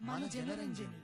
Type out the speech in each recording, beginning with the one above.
మన జనరంజని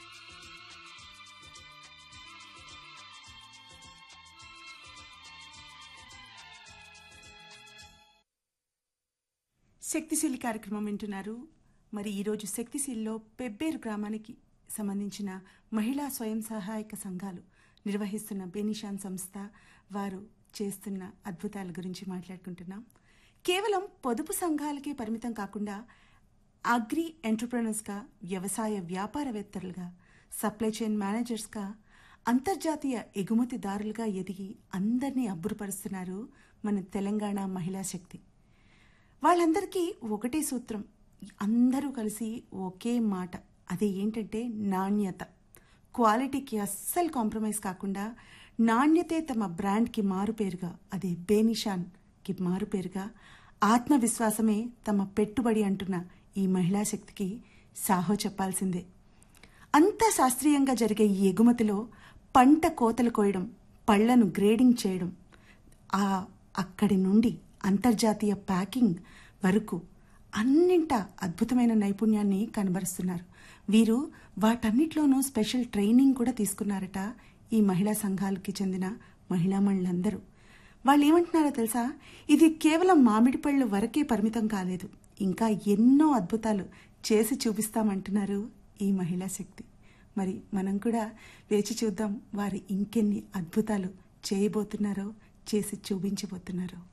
శక్తిశీలి కార్యక్రమం వింటున్నారు మరి ఈరోజు శక్తిశీలిలో పెబ్బేరు గ్రామానికి సంబంధించిన మహిళా స్వయం సహాయక సంఘాలు నిర్వహిస్తున్న బెనిషాన్ సంస్థ వారు చేస్తున్న అద్భుతాల గురించి మాట్లాడుకుంటున్నాం కేవలం పొదుపు సంఘాలకే పరిమితం కాకుండా అగ్రి ఎంటర్ప్రెనర్స్గా వ్యవసాయ వ్యాపారవేత్తలుగా సప్లై చైన్ మేనేజర్స్గా అంతర్జాతీయ ఎగుమతిదారులుగా ఎదిగి అందరినీ అబ్బురపరుస్తున్నారు మన తెలంగాణ మహిళా శక్తి వాళ్ళందరికీ ఒకటే సూత్రం అందరూ కలిసి ఒకే మాట అదే ఏంటంటే నాణ్యత క్వాలిటీకి అస్సలు కాంప్రమైజ్ కాకుండా నాణ్యతే తమ బ్రాండ్కి మారుపేరుగా అదే బేనిషాన్కి మారుపేరుగా ఆత్మవిశ్వాసమే తమ పెట్టుబడి అంటున్న ఈ మహిళా శక్తికి సాహో చెప్పాల్సిందే అంతా శాస్త్రీయంగా జరిగే ఈ ఎగుమతిలో పంట కోతలు కోయడం పళ్లను గ్రేడింగ్ చేయడం ఆ అక్కడి నుండి అంతర్జాతీయ ప్యాకింగ్ వరకు అన్నింటా అద్భుతమైన నైపుణ్యాన్ని కనబరుస్తున్నారు వీరు వాటన్నిటిలోనూ స్పెషల్ ట్రైనింగ్ కూడా తీసుకున్నారట ఈ మహిళా సంఘాలకి చెందిన మహిళామణులందరూ వాళ్ళు ఏమంటున్నారో తెలుసా ఇది కేవలం మామిడి పళ్ళు వరకే పరిమితం కాలేదు ఇంకా ఎన్నో అద్భుతాలు చేసి చూపిస్తామంటున్నారు ఈ మహిళా శక్తి మరి మనం కూడా వేచి చూద్దాం వారు ఇంకెన్ని అద్భుతాలు చేయబోతున్నారో చేసి చూపించబోతున్నారో